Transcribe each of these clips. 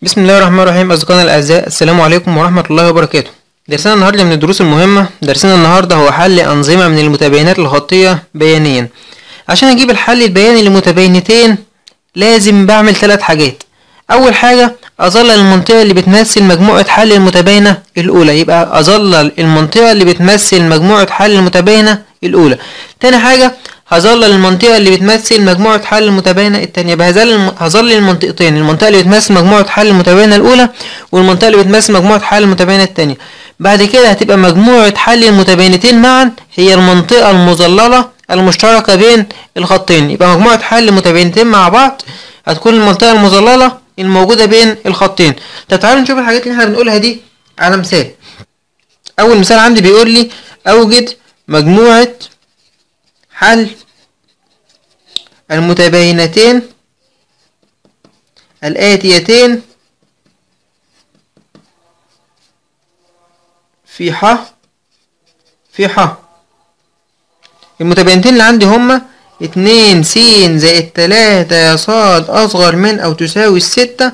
بسم الله الرحمن الرحيم أصدقائنا الأعزاء السلام عليكم ورحمة الله وبركاته درسنا النهاردة من الدروس المهمة درسنا النهاردة هو حل أنظمة من المتباينات الخطية بيانيا عشان أجيب الحل البياني لمتباينتين لازم بعمل ثلاث حاجات أول حاجة أظلل المنطقة اللي بتمثل مجموعة حل المتباينة الأولى يبقى أظلل المنطقة اللي بتمثل مجموعة حل المتباينة الأولى تاني حاجة هظلل المنطقة اللي بتمثل مجموعة حل المتباينة التانية يبقى هظلل هظلل المنطقتين المنطقة اللي بتمثل مجموعة حل المتباينة الأولى والمنطقة اللي بتمثل مجموعة حل المتباينة التانية بعد كده هتبقى مجموعة حل المتباينتين معا هي المنطقة المظللة المشتركة بين الخطين يبقى مجموعة حل متباينتين مع بعض هتكون المنطقة المظللة الموجودة بين الخطين طب تعالوا نشوف الحاجات اللي احنا بنقولها دي على مثال أول مثال عندي بيقول لي أوجد مجموعة حل المتباينتين الآتيتين في ح في ح المتباينتين اللي عندي هما اتنين س زائد تلاتة ص أصغر من أو تساوي الستة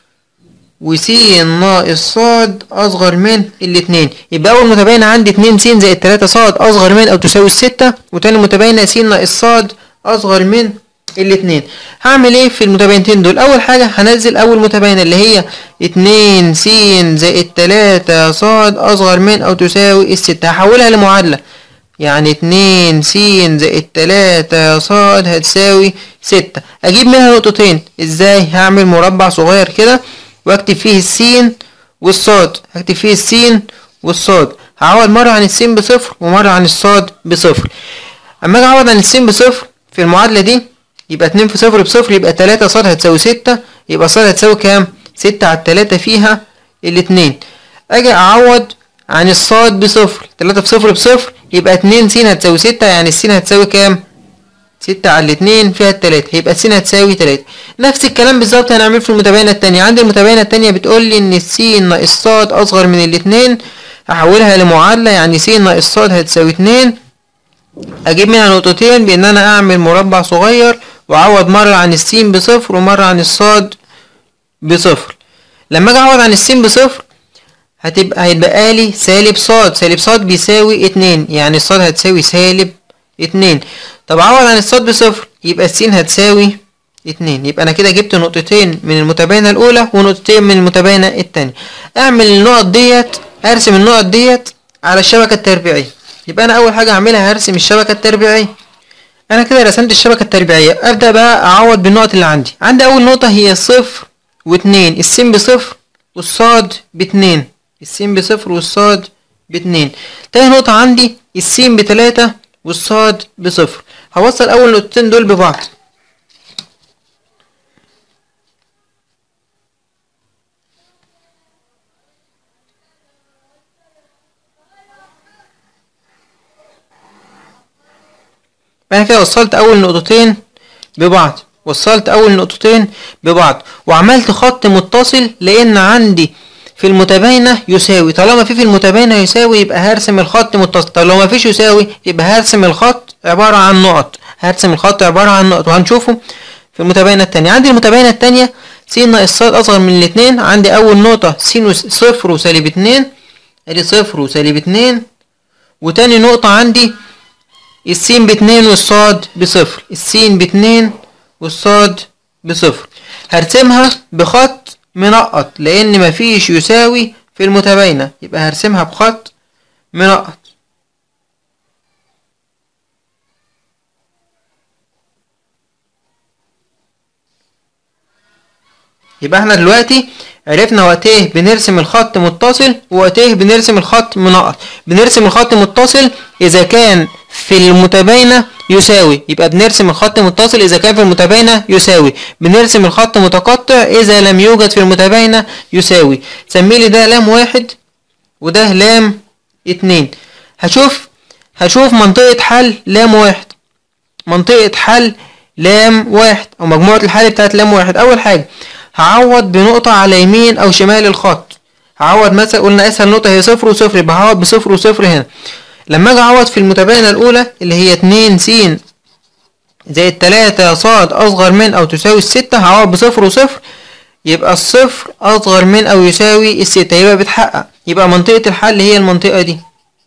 وس ناقص ص أصغر من الاتنين يبقى أول متباينة عندي اتنين س زائد تلاتة ص أصغر من أو تساوي الستة وتاني متباينة س ناقص ص أصغر من الاتنين هعمل ايه في المتباينتين دول اول حاجة هنزل اول متباينة اللي هي اتنين س زائد تلاتة ص اصغر من او تساوي الستة هحولها لمعادلة يعني اتنين س زائد تلاتة ص هتساوي ستة اجيب منها نقطتين ازاي هعمل مربع صغير كده واكتب فيه السين والصاد هكتب فيه السين والصاد هعوض مرة عن السين بصفر ومرة عن الصاد بصفر اما اجي اعوض عن السين بصفر في المعادلة دي يبقى اتنين في صفر بصفر يبقى تلاتة صاد هتساوي ستة يبقى صاد هتساوي كام؟ ستة على التلاتة فيها الاتنين اجي اعوض عن الصاد بصفر تلاتة في صفر بصفر يبقى اتنين س هتساوي ستة يعني السين هتساوي كام؟ ستة على الاتنين فيها التلاتة يبقى السين هتساوي تلاتة نفس الكلام بالظبط هنعمله في المتباينة التانية عندي المتباينة التانية بتقول لي ان السين ناقص صاد اصغر من الاتنين هحولها لمعادلة يعني س ناقص صاد هتساوي اتنين اجيب منها نقطتين بان انا اعمل مربع صغير واعوض مرة عن السين بصفر ومرة عن الصاد بصفر لما اجي اعوض عن السين بصفر هتبقى هيتبقى لي سالب صاد سالب صاد بيساوي اتنين يعني الصاد هتساوي سالب اتنين طب اعوض عن الصاد بصفر يبقى السين هتساوي اتنين يبقى انا كده جبت نقطتين من المتباينة الاولى ونقطتين من المتباينة التانية اعمل النقط ديت ارسم النقط ديت على الشبكة التربيعية يبقى انا اول حاجة اعملها هرسم الشبكة التربيعية انا كده رسمت الشبكة التربيعية ابدأ بقى اعوض بالنقط اللي عندي عندي اول نقطة هي صفر واتنين السين بصفر والصاد باتنين السين بصفر والصاد باتنين تاني نقطة عندي السين بتلاتة والصاد بصفر هوصل اول نقطتين دول ببعض انا كده وصلت اول نقطتين ببعض وصلت اول نقطتين ببعض وعملت خط متصل لان عندي في المتباينة يساوي طالما في في المتباينة يساوي يبقى هرسم الخط متصل طالما ما فيش يساوي يبقى هرسم الخط عبارة عن نقط هرسم الخط عبارة عن نقط وهنشوفه في المتباينة التانية عندي المتباينة التانية س ناقص ص اصغر من الاتنين عندي اول نقطة س صفر وسالب اتنين ادي صفر وسالب اتنين وتاني نقطة عندي السين باتنين والصاد بصفر السين باتنين والصاد بصفر هرسمها بخط منقط لان مفيش يساوي في المتباينة يبقى هرسمها بخط منقط يبقى احنا دلوقتي عرفنا وقت ايه بنرسم الخط متصل ووقت ايه بنرسم الخط منقط بنرسم الخط متصل اذا كان في المتباينة يساوي يبقى بنرسم الخط متصل اذا كان في المتباينة يساوي بنرسم الخط متقطع اذا لم يوجد في المتباينة يساوي سميلي ده لام واحد وده لام اتنين هشوف هشوف منطقة حل لام واحد منطقة حل لام واحد او مجموعة الحل بتاعت لام واحد اول حاجة هعوض بنقطة على يمين او شمال الخط هعوض مثلا قلنا اسهل نقطة هي صفر وصفر يبقى هعوض بصفر وصفر هنا لما اجي اعوض في المتباينة الاولى اللي هي اتنين س زائد تلاتة صاد اصغر من او تساوي الستة هعوض بصفر وصفر يبقى الصفر أصغر من أو يساوي الستة يبقى بتحقق يبقى منطقة الحل هي المنطقة دي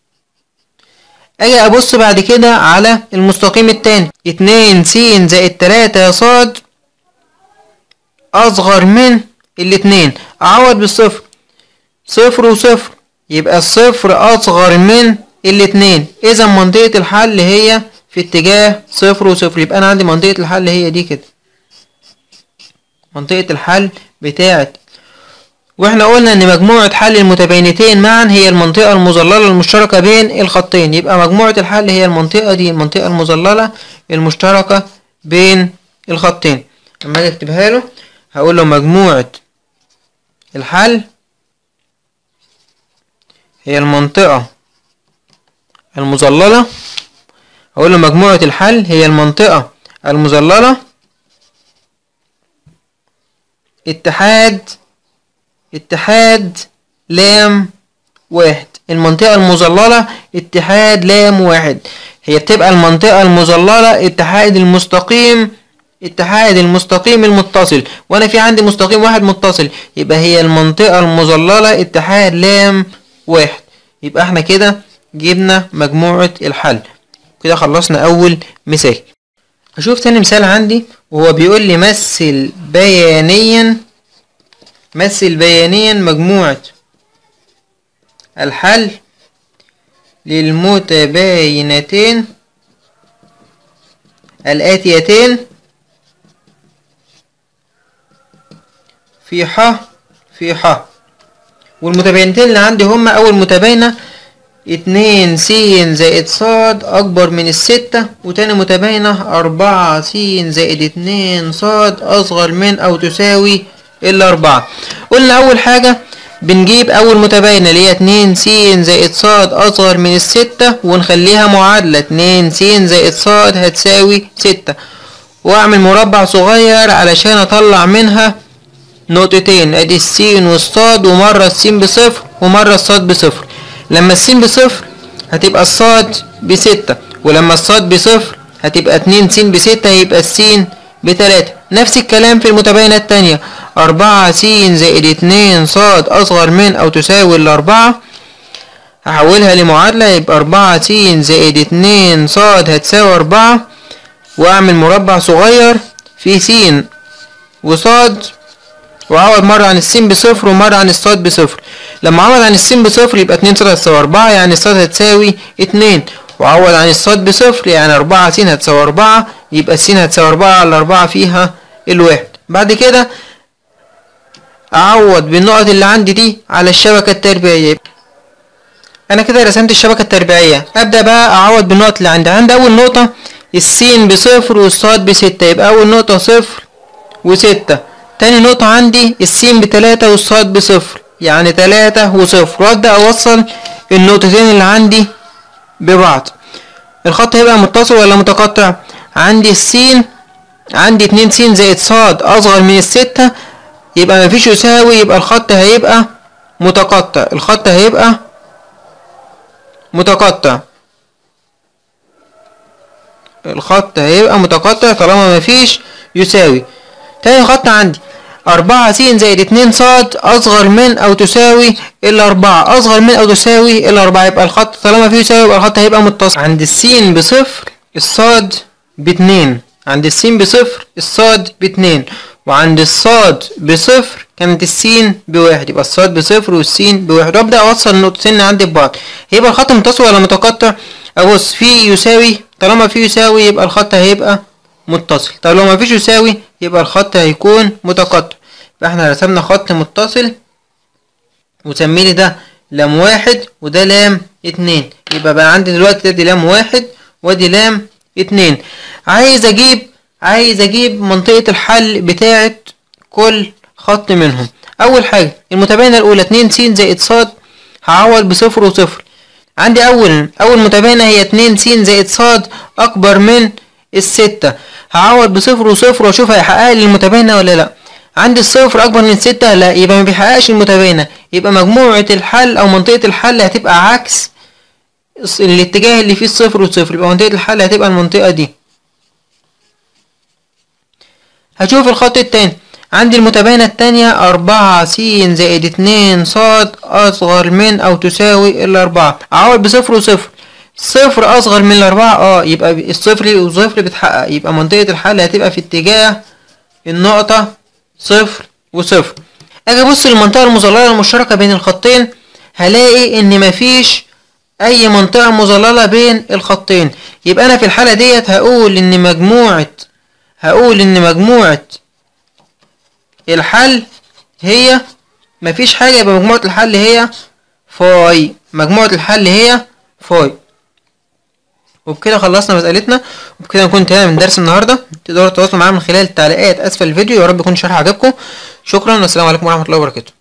أجي أبص بعد كده على المستقيم التاني اتنين س زائد تلاتة صاد أصغر من الاتنين أعوض بالصفر صفر وصفر يبقى الصفر أصغر من الاتنين إذا منطقة الحل هي في اتجاه صفر وصفر يبقى أنا عندي منطقة الحل هي دي كده منطقة الحل بتاعت واحنا قلنا ان مجموعة حل المتباينتين معا هي المنطقة المظللة المشتركة بين الخطين يبقى مجموعة الحل هي المنطقة دي المنطقة المظللة المشتركة بين الخطين لما اجي اكتبها له هقول له مجموعة الحل هي المنطقة المظللة هقول له مجموعة الحل هي المنطقة المظللة اتحاد اتحاد لام واحد المنطقة المظللة اتحاد لام واحد هي بتبقى المنطقة المظللة اتحاد المستقيم اتحاد المستقيم المتصل وانا في عندي مستقيم واحد متصل يبقى هي المنطقة المظللة اتحاد لام واحد يبقى احنا كده جبنا مجموعة الحل كده خلصنا اول مثال اشوف تاني مثال عندي وهو بيقول لي مثل بيانيا مثل بيانيا مجموعة الحل للمتباينتين الآتيتين في ح في ح والمتباينتين اللي عندي هما أول متباينة اتنين س زائد ص أكبر من الستة وتاني متباينة أربعة س زائد اتنين ص أصغر من أو تساوي الأربعة قلنا أول حاجة بنجيب أول متباينة اللي هي اتنين س زائد ص أصغر من الستة ونخليها معادلة اتنين س زائد ص هتساوي ستة وأعمل مربع صغير علشان أطلع منها نقطتين ادي السين والصاد ومرة السين بصفر ومرة الصاد بصفر لما السين بصفر هتبقى الصاد بستة ولما الصاد بصفر هتبقى اتنين س بستة يبقى السين بتلاتة نفس الكلام في المتباينة التانية أربعة س زائد اتنين صاد أصغر من أو تساوي الأربعة هحولها لمعادلة يبقى أربعة س زائد اتنين صاد هتساوي أربعة وأعمل مربع صغير في س وصاد وأعوض مرة عن السين بصفر ومرة عن الصاد بصفر لما أعوض عن السين بصفر يبقى اتنين صاد هتساوي أربعة يعني الصاد هتساوي اتنين وأعوض عن الصاد بصفر يعني أربعة س هتساوي أربعة يبقى السين هتساوي أربعة على أربعة فيها الواحد بعد كده أعوض بالنقط اللي عندي دي على الشبكة التربيعية أنا كده رسمت الشبكة التربيعية أبدأ بقى أعوض بالنقط اللي عندي عندي أول نقطة السين بصفر والصاد بستة يبقى أول نقطة صفر وستة تاني نقطة عندي السين بتلاتة والصاد بصفر يعني تلاتة وصفر وأبدأ أوصل النقطتين اللي عندي ببعض الخط هيبقى متصل ولا متقطع عندي السين عندي اتنين س زائد صاد أصغر من الستة يبقى مفيش يساوي يبقى الخط هيبقى متقطع الخط هيبقى متقطع الخط هيبقى متقطع طالما مفيش يساوي تاني خط عندي أربعة س زائد اتنين صاد أصغر من أو تساوي الأربعة أصغر من أو تساوي الأربعة يبقى الخط طالما فيه يساوي يبقى الخط هيبقى متصل عند السين بصفر الصاد باتنين عند السين بصفر الصاد باتنين وعند الصاد بصفر كانت السين بواحد يبقى الصاد بصفر والسين بواحد وابدا اوصل النقطتين عندي ببعض هيبقى الخط متصل ولا متقطع ابص في يساوي طالما في يساوي يبقى الخط هيبقى متصل طب لو مفيش يساوي يبقى الخط هيكون متقطع يبقى احنا رسمنا خط متصل وسميلي ده لام واحد وده لام اتنين يبقى بقى عندي دلوقتي دي لام واحد ودي لام اتنين عايز اجيب عايز اجيب منطقة الحل بتاعة كل خط منهم اول حاجة المتباينة الاولى اتنين س زائد ص هعوض بصفر وصفر عندي اول اول متباينة هي اتنين س زائد ص اكبر من الستة هعوض بصفر وصفر واشوف هيحقق لي المتباينة ولا لا عندي الصفر اكبر من الستة لا يبقى ما بيحققش المتباينة يبقى مجموعة الحل او منطقة الحل هتبقى عكس الاتجاه اللي فيه الصفر والصفر يبقى منطقة الحل هتبقى المنطقة دي هشوف الخط التاني عندي المتباينة التانية أربعة س زائد اتنين ص أصغر من أو تساوي الأربعة أعوض بصفر وصفر صفر أصغر من الأربعة اه يبقى الصفر وصفر بتحقق يبقى منطقة الحل هتبقى في اتجاه النقطة صفر وصفر أجي أبص للمنطقة المظللة المشتركة بين الخطين هلاقي إن مفيش أي منطقة مظللة بين الخطين يبقى أنا في الحالة ديت هقول إن مجموعة هقول إن مجموعة الحل هي مفيش حاجة يبقى مجموعة الحل هي فاي مجموعة الحل هي فاي وبكده خلصنا مسألتنا وبكده نكون انتهينا من درس النهارده تقدروا تتواصلوا معايا من خلال التعليقات اسفل الفيديو يا رب يكون الشرح عجبكم شكرا والسلام عليكم ورحمة الله وبركاته